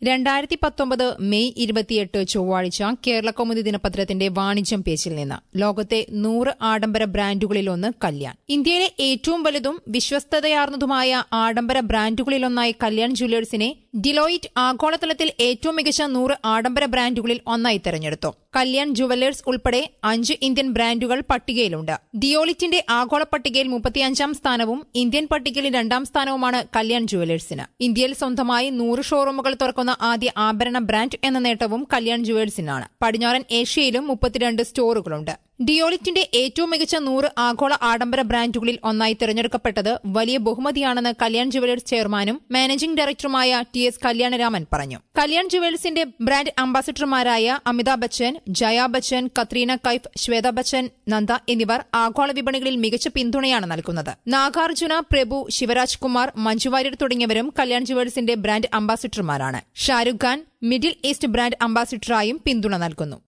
രണ്ടായിരത്തി പത്തൊമ്പത് മെയ് ഇരുപത്തിയെട്ട് ചൊവ്വാഴ്ച കേരളകൗമുദി ദിനപത്രത്തിന്റെ വാണിജ്യം പേജിൽ നിന്ന് ലോകത്തെ നൂറ് ആഡംബര ബ്രാൻഡുകളിലൊന്ന് കല്യാൺ ഇന്ത്യയിലെ ഏറ്റവും വലുതും വിശ്വസ്തതയാർന്നതുമായ ആഡംബര ബ്രാൻഡുകളിലൊന്നായി കല്യാൺ ജ്വല്ലേഴ്സിനെ ഡിലോയിറ്റ് ആഗോളതലത്തിൽ ഏറ്റവും മികച്ച നൂറ് ആഡംബര ബ്രാൻഡുകളിൽ ഒന്നായി തെരഞ്ഞെടുത്തു കല്യാൺ ജുവലേഴ്സ് ഉൾപ്പെടെ അഞ്ച് ഇന്ത്യൻ ബ്രാൻഡുകൾ പട്ടികയിലുണ്ട് ഡിയോളിറ്റിന്റെ ആഗോള പട്ടികയിൽ മുപ്പത്തിയഞ്ചാം സ്ഥാനവും ഇന്ത്യൻ പട്ടികയിൽ രണ്ടാം സ്ഥാനവുമാണ് കല്യാൺ ജുവലേഴ്സിന് ഇന്ത്യയിൽ സ്വന്തമായി നൂറ് ഷോറൂമുകൾ തുറക്കുന്ന ആദ്യ ആഭരണ ബ്രാൻഡ് എന്ന നേട്ടവും കല്യാൺ ജുവലേഴ്സിനാണ് പടിഞ്ഞാറൻ ഏഷ്യയിലും മുപ്പത്തിരണ്ട് സ്റ്റോറുകളുണ്ട് ഡിയോളിറ്റിന്റെ ഏറ്റവും മികച്ച നൂറ് ആഗോള ആഡംബര ബ്രാൻഡുകളിൽ ഒന്നായി തിരഞ്ഞെടുക്കപ്പെട്ടത് വലിയ ബഹുമതിയാണെന്ന് കല്യാൺ ജുവലേഴ്സ് ചെയർമാനും മാനേജിംഗ് ഡയറക്ടറുമായ ടി എസ് കല്യാണരാമൻ പറഞ്ഞു കല്യാൺ ജുവലേഴ്സിന്റെ ബ്രാൻഡ് അംബാസിഡർമാരായ അമിതാഭ് ബച്ചൻ ജയ ബച്ചൻ കത്രീന കൈഫ് ശ്വേത ബച്ചൻ നന്ദ എന്നിവർ ആഗോള വിപണികളിൽ മികച്ച പിന്തുണയാണ് നൽകുന്നത് നാഗാർജുന പ്രഭു ശിവരാജ് കുമാർ മഞ്ജു വാര്യർ തുടങ്ങിയവരും കല്യാൺ ജുവലേഴ്സിന്റെ ബ്രാൻഡ് അംബാസിഡർമാരാണ് Shahrukh Khan middle east brand അംബാസിഡറായും പിന്തുണ നൽകുന്നു